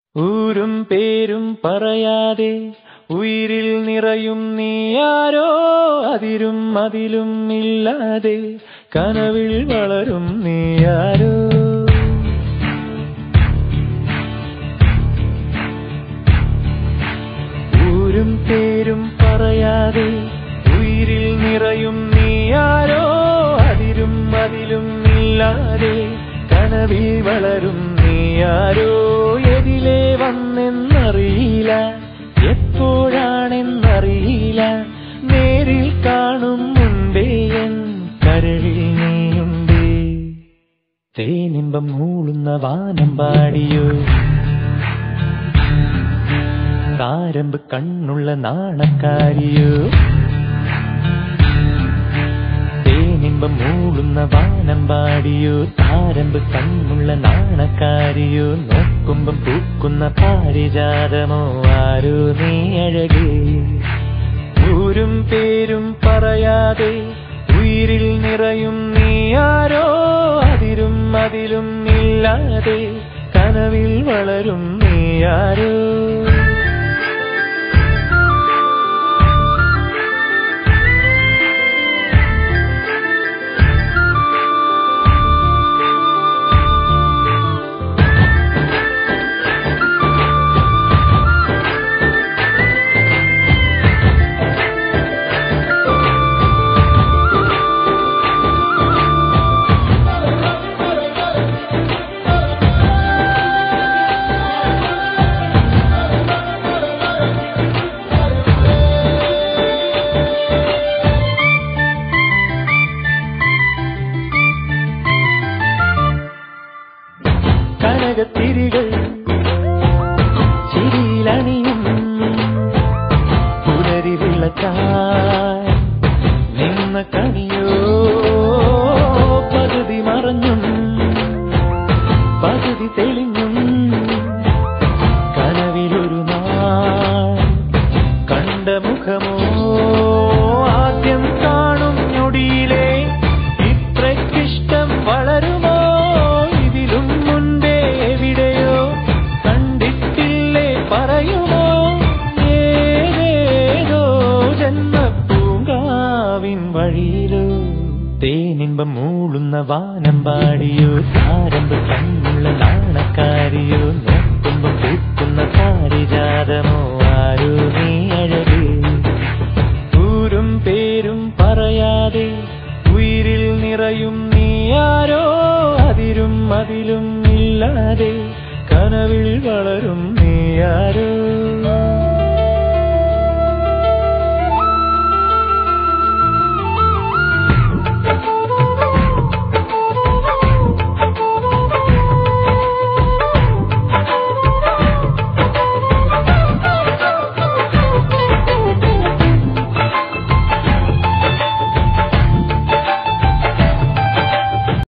ഊരും പേരും പറയാതെ ഉയിരിൽ നിറയും നീയാരോ അതിരും അതിലും ഇല്ലാതെ കനവിൽ വളരും നീയാരോ ഊരും പേരും പറയാതെ ഉയിരിൽ നിറയും നീയാരോ അതിരും അതിലും ഇല്ലാതെ കനവിൽ വളരും നീയാരോ എതിലേ വന്നെന്നറിയില്ല എപ്പോഴാണെന്നറിയില്ല നേരിൽ കാണും മുൻപേ എൻ കരളിൽ നീയുണ്ടേ തേനിമ്പം മൂളുന്ന വാനം പാടിയോ താരമ്പ് കണ്ണുള്ള നാണക്കാരിയോ തേനിമ്പം മൂളുന്ന വാനം പാടിയോ താരമ്പ് കണ്ണുള്ള നാണക്കാരിയോ നോക്കുമ്പം പൂക്കുന്ന പാരിജാതമോ ആരോ നീ അഴകേ ഊരും പേരും പറയാതെ ഉയിരിൽ നിറയും നീയാരോ അതിരും അതിലും ഇല്ലാതെ കനവിൽ വളരും നീയാരോ കനകത്തിരികൾ ചിരിയിലണിയും പുലരി വിളക്കായി നിന്ന കണിയോ പകുതി മറഞ്ഞും പകുതി തെളിഞ്ഞും കനവിലൊരു നാൾ കണ്ട മുഖമോ ആദ്യം കാണും ഞൊടിയിലെ ഇത്രയ്ക്കിഷ്ടം വളരുമോ ഇതിലും മുൻപേ എവിടെയോ കണ്ടിട്ടില്ലേ പറയുമോ ഏതേതോ ജന്മപ്പൂങ്കാവിൻ വഴിയിലോ തേനിമ്പം മൂളുന്ന വാനം പാടിയോ താരമ്പ് കണ്ണുള്ള നാണക്കാരിയോ നോക്കുമ്പം പൂക്കുന്ന പാരിജാതമോ ആരോ നീ അഴകേ ഊരും പേരും പറയാതെ ഉയിരിൽ നിറയും നീയാരോ അതിരും അതിലും ഇല്ലാതെ കനവിൽ വളരും